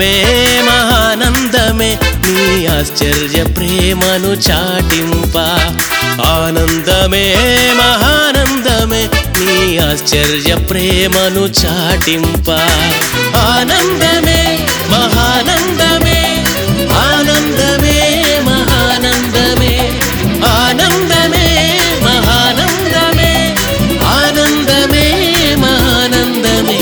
ఆనందమే మహానందమే నీ ఆశ్చర్య ప్రేమను చాటింప ఆనందమే మహానందమే నీ ఆశ్చర్య ప్రేమను చాటింప ఆనందమే మహానందమే ఆనందమే మహానందమే ఆనందమే మహానందమే ఆనందమే మహానందమే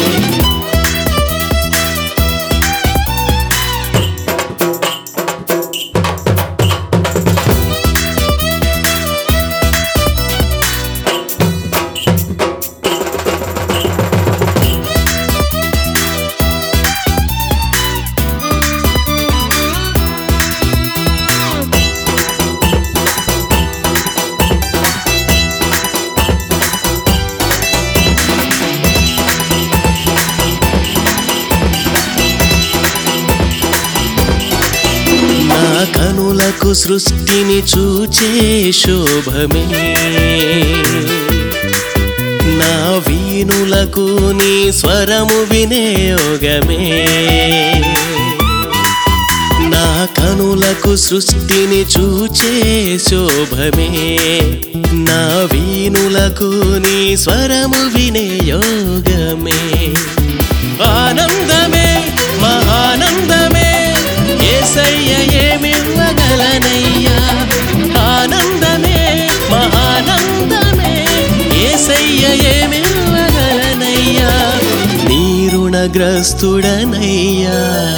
నా కనులకు సృష్టిని చూచే శోభమే నా వీణులకు నీ స్వరము వినియోగమే నా కనులకు సృష్టిని చూచే శోభమే నా వీణులకు నీ స్వరము వినియోగమే ఆనందమే మహానందమే ఏసయ్య ఏమివ్వగలనయ్యా ఆనందమే మహానందమే ఏసయ్య ఏమివ్వగలనయ్యా నీరుణగ్రస్తుడనయ్యా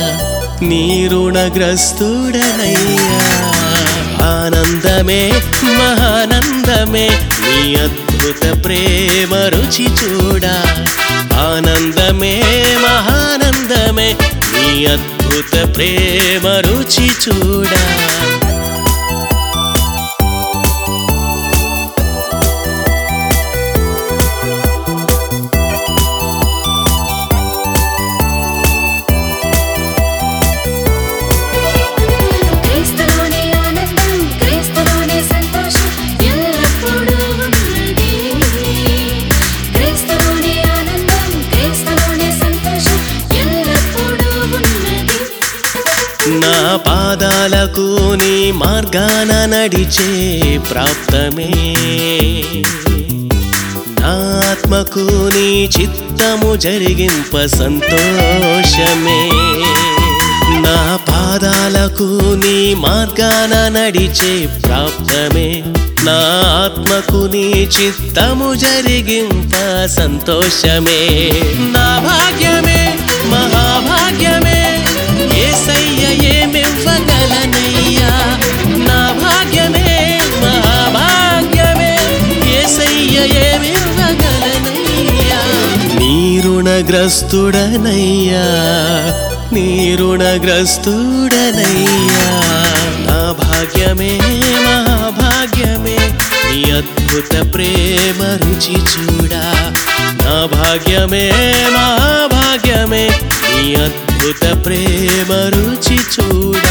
నీరుణగ్రస్తుడనయ్యా ఆనందమే మహానందమే నీ అద్భుత ప్రేమ రుచి చూడా ఆనందమే మహానందమే నీ అద్భుత ప్రేమ రుచి చూడా క్రీస్తులోనే ఆనందం క్రీస్తులోనే సంతోషం ఎల్లప్పుడూ ఉన్నది క్రీస్తులోనే ఆనందం క్రీస్తులోనే సంతోషం ఎల్లప్పుడూ ఉన్నది నా పాదాలకు నీ మార్గాన నడిచే ప్రాప్తమే నా ఆత్మకు నీ చిత్తము జరిగింప సంతోషమే నా పాదాలకు నీ మార్గాన నడిచే ప్రాప్తమే నా ఆత్మకు నీ చిత్తము జరిగింప సంతోషమే నా భాగ్యమే మహాభాగ్యమే ఏసయ్య ఏమివ్వగలనయ్యా నా భాగ్యమే మహాభాగ్యమే ఏసయ్య ఏమివ్వగలనయ్యా నీరుణగ్రస్తుడనయ్యా నీరుణగ్రస్తుడనయ్యా నా భాగ్యమే మహాభాగ్యమే నీ అద్భుత ప్రేమ రుచి చూడా నా భాగ్యమే మహాభాగ్యమే నీ అద్భుత ప్రేమ రుచి చూడా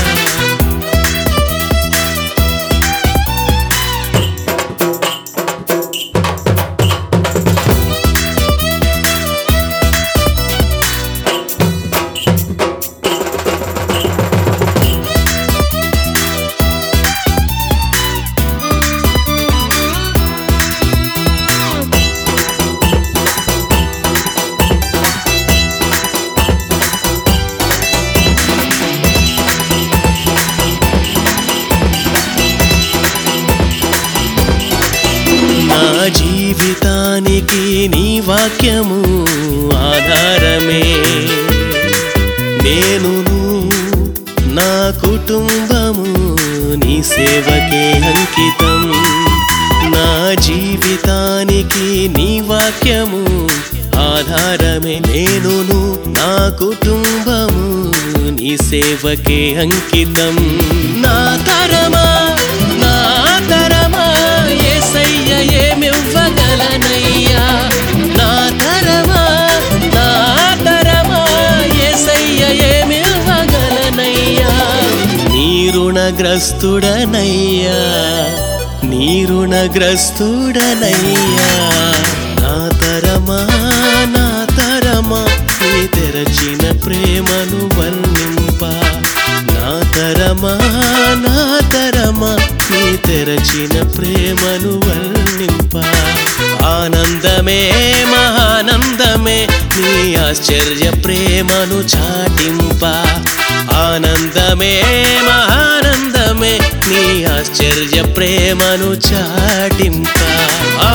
నా జీవితానికి నీ వాక్యము ఆధారమే నేనును నా కుటుంబము నీ సేవకే అంకితం నా జీవితానికి నీ వాక్యము ఆధారమే నేనును నా కుటుంబము నీ సేవకే అంకితం నా తరమా నా తరమా ఏసయ్య ఏమివ్వగలనయ్యా నా తరమా నా తరమా ఏసయ్య ఏమివ్వగలనయ్యా నీరుణగ్రస్తుడనయ్యా నీరుణగ్రస్తుడనయ్యా నా తరమా నా తరమా నీ తెరచిన ప్రేమను వల్ల తెరచిన ప్రేమను వర్ణింప ఆనందమే మహానందమే నీ ఆశ్చర్య ప్రేమను చాటింప ఆనందమే మహానందమే నీ ఆశ్చర్య ప్రేమను చాటింప